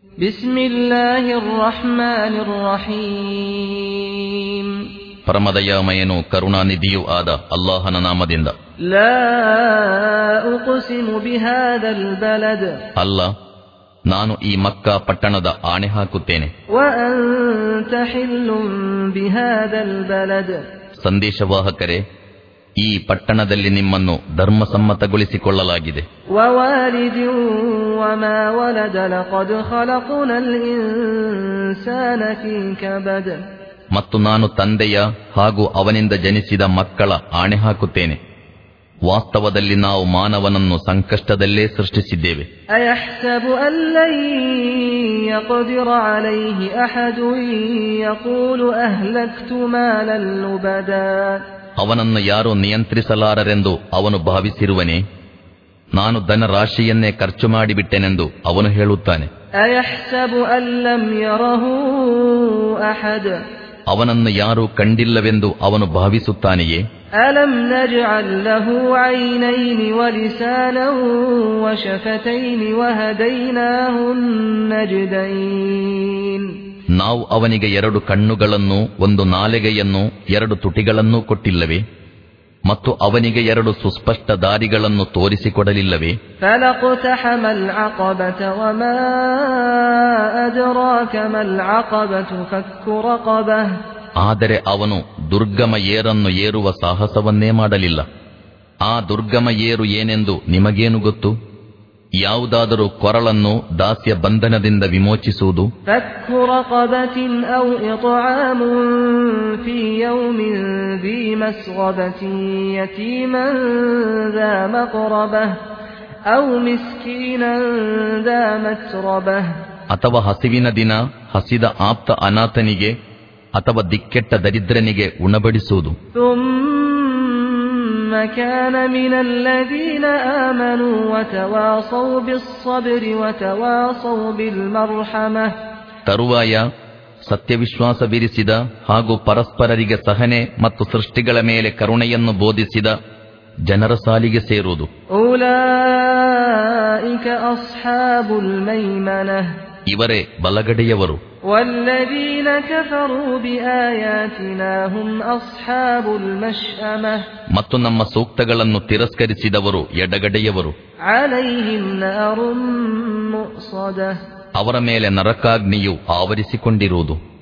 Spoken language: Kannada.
بسم الله الرحمن الرحيم ಪರಮದಯಾಮಯನು ಕರುಣಾನಿಧಿಯೂ ಆದ ಅಲ್ಲಾಹನ ನಾಮದಿಂದ لا أقسم بهذا البلد ಅಲ್ಲ ನಾನು ಈ ಮಕ್ಕಾ ಪಟ್ಟಣದ ಆಣೆ ಹಾಕುತ್ತೇನೆ وأنت حل بهذا البلد ಸಂದೇಶವಾಹಕರೇ ಈ ಪಟ್ಟಣದಲ್ಲಿ ನಿಮ್ಮನ್ನು ಧರ್ಮಸಮ್ಮತಗೊಳಿಸಿಕೊಳ್ಳಲಾಗಿದೆ ووالد وما ولد لقد خلقنا الإنسان في كبد ಮತ್ತು ನಾನು ತಂದೆಯ ಹಾಗೂ ಅವನಿಂದ ಜನಿಸಿದ ಮಕ್ಕಳ ಆಣೆ ಹಾಕುತ್ತೇನೆ ವಾಸ್ತವದಲ್ಲಿ ನಾವು ಮಾನವನನ್ನು ಸಂಕಷ್ಟದಲ್ಲೇ ಸೃಷ್ಟಿಸಿದ್ದೇವೆ أيحسب أن لن يقدر عليه أحد يقول أهلكت مالا لبدا ಅವನನ್ನು ಯಾರೂ ನಿಯಂತ್ರಿಸಲಾರರೆಂದು ಅವನು ಭಾವಿಸಿರುವನೇ ನಾನು ಧನರಾಶಿಯನ್ನೇ ಖರ್ಚು ಮಾಡಿಬಿಟ್ಟೆನೆಂದು ಅವನು ಹೇಳುತ್ತಾನೆ أيحسب أن لم يره أحد ಅವನನ್ನು ಯಾರೂ ಕಂಡಿಲ್ಲವೆಂದು ಅವನು ಭಾವಿಸುತ್ತಾನೆಯೇ ألم نجعل له عينين ولسانا وشفتين وهديناه النجدين ನಾವು ಅವನಿಗೆ ಎರಡು ಕಣ್ಣುಗಳನ್ನು ಒಂದು ನಾಲಿಗೆಯನ್ನು ಎರಡು ತುಟಿಗಳನ್ನೂ ಕೊಟ್ಟಿಲ್ಲವೇ ಮತ್ತು ಅವನಿಗೆ ಎರಡು ಸುಸ್ಪಷ್ಟ ದಾರಿಗಳನ್ನು ತೋರಿಸಿಕೊಡಲಿಲ್ಲವೇ فلاقتحم العقبة وما أدراك ما العقبة فك رقبة ಆದರೆ ಅವನು ದುರ್ಗಮ ಏರನ್ನು ಏರುವ ಸಾಹಸವನ್ನೇ ಮಾಡಲಿಲ್ಲ ಆ ದುರ್ಗಮ ಏರು ಏನೆಂದು ನಿಮಗೇನು ಗೊತ್ತು ಯಾವುದಾದರೂ ಕೊರಳನ್ನು ದಾಸ್ಯ ಬಂಧನದಿಂದ ವಿಮೋಚಿಸುವುದು فك رقبة أو إطعام في يوم ذي مسغبة يتيما ذا مقربة أو مسكينا ذا متربة ಅಥವಾ ಹಸಿವಿನ ದಿನ ಹಸಿದ ಆಪ್ತ ಅನಾಥನಿಗೆ ಅಥವಾ ದಿಕ್ಕೆಟ್ಟ ದರಿದ್ರನಿಗೆ ಉಣಬಡಿಸುವುದು ثم كان من الذين آمنوا وتواصوا بالصبر وتواصوا بالمرحمة ತರುವಾಯ ಸತ್ಯವಿಶ್ವಾಸವಿರಿಸಿದ ಹಾಗೂ ಪರಸ್ಪರರಿಗೆ ಸಹನೆ ಮತ್ತು ಸೃಷ್ಟಿಗಳ ಮೇಲೆ ಕರುಣೆಯನ್ನು ಬೋಧಿಸಿದ ಜನರ ಸಾಲಿಗೆ ಸೇರುವುದು أولئك أصحاب الميمنة ಇವರೇ ಬಲಗಡೆಯವರು والذين كفروا بآياتنا هم أصحاب المشأمة ಮತ್ತು ನಮ್ಮ ಸೂಕ್ತಗಳನ್ನು ತಿರಸ್ಕರಿಸಿದವರು ಎಡಗಡೆಯವರು عليهم نار مؤصده ಅವರ ಮೇಲೆ ನರಕಾಗ್ನಿಯು ಆವರಿಸಿಕೊಂಡಿರುವುದು